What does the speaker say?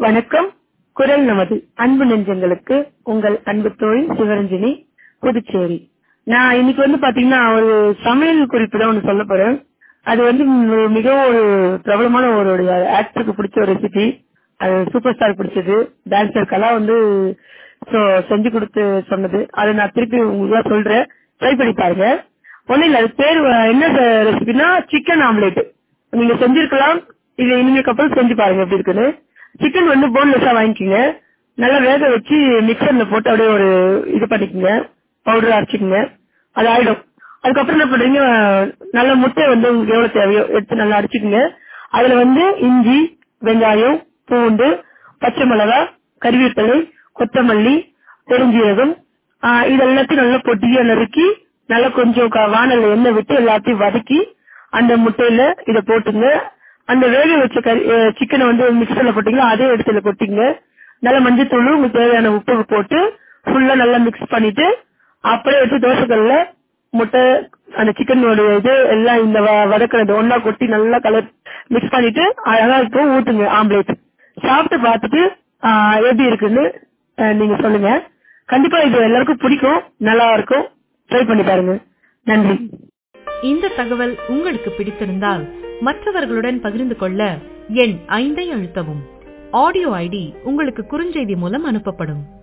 வணக்கம் குரல் நமது அன்பு நெஞ்சங்களுக்கு உங்கள் அன்பு தோழி சிவரஞ்சனி புதுச்சேரி நான் இன்னைக்கு வந்து பாத்தீங்கன்னா ஒரு சமையல் குறிப்பு தான் ஒன்று சொல்ல போறேன் அது வந்து ம், மிகவும் ஒரு பிரபலமான ஒரு ஆக்டருக்கு பிடிச்ச ஒரு ரெசிபி அது சூப்பர் ஸ்டார் பிடிச்சது டான்சர் கலா வந்து so- செஞ்சு கொடுத்து சொன்னது அதை நான் திருப்பி உங்களுக்கு சொல்றேன் ட்ரை பண்ணி பாருங்க ஒண்ணும் இல்ல அது பேர் வ- என்ன ரெசிபினா சிக்கன் ஆம்லேட் நீங்க செஞ்சிருக்கலாம் இது இனிமேக்கு அப்புறம் செஞ்சு பாருங்க எப்படி இருக்குன்னு சிக்கன் வந்து போன்லெஸ்ஸா வாங்கிக்கோங்க நல்லா வேக வச்சு மிக்சர்ல போட்டு அப்படியே ஒரு இது பண்ணிக்கோங்க பவுடர் அரைச்சிக்கோங்க அது ஆயிடும் அதுக்கப்புறம் என்ன பண்றீங்க நல்ல முட்டை வந்து உங்களுக்கு எவ்வளவு தேவையோ எடுத்து நல்லா அடிச்சுக்கோங்க அதுல வந்து இஞ்சி வெங்காயம் பூண்டு பச்சை மிளகாய் கறிவேப்பிலை கொத்தமல்லி பெருஞ்சீரகம் ஆஹ் இது எல்லாத்தையும் நல்லா பொட்டியா நறுக்கி நல்லா கொஞ்சம் க- வாணல்ல எண்ணெய் விட்டு எல்லாத்தையும் வதக்கி அந்த முட்டையில இத போட்டுங்க அந்த வேக வச்ச கறி சிக்கனை வந்து மிக்சர்ல போட்டீங்களா அதே இடத்துல கொட்டிங்க நல்ல மஞ்சத்தூள் உங்களுக்கு தேவையான உப்பு போட்டு ஃபுல்லா நல்லா மிக்ஸ் பண்ணிட்டு அப்படியே எடுத்து தோசைக்கல்ல முட்டை அந்த சிக்கன் இது எல்லாம் இந்த வ- வதக்குறது ஒண்ணா கொட்டி நல்லா கலர் மிக்ஸ் பண்ணிட்டு அழகா இப்போ ஊத்துங்க ஆம்லேட் சாப்பிட்டு பார்த்துட்டு ஆஹ், எப்படி இருக்குன்னு ஆஹ், நீங்க சொல்லுங்க கண்டிப்பா இது எல்லாருக்கும் பிடிக்கும் நல்லா இருக்கும் ட்ரை பண்ணி பாருங்க நன்றி இந்த தகவல் உங்களுக்கு பிடித்திருந்தால் மற்றவர்களுடன் பகிர்ந்து கொள்ள எண் ஐந்தை அழுத்தவும் ஆடியோ ஐடி உங்களுக்கு குறுஞ்செய்தி மூலம் அனுப்பப்படும்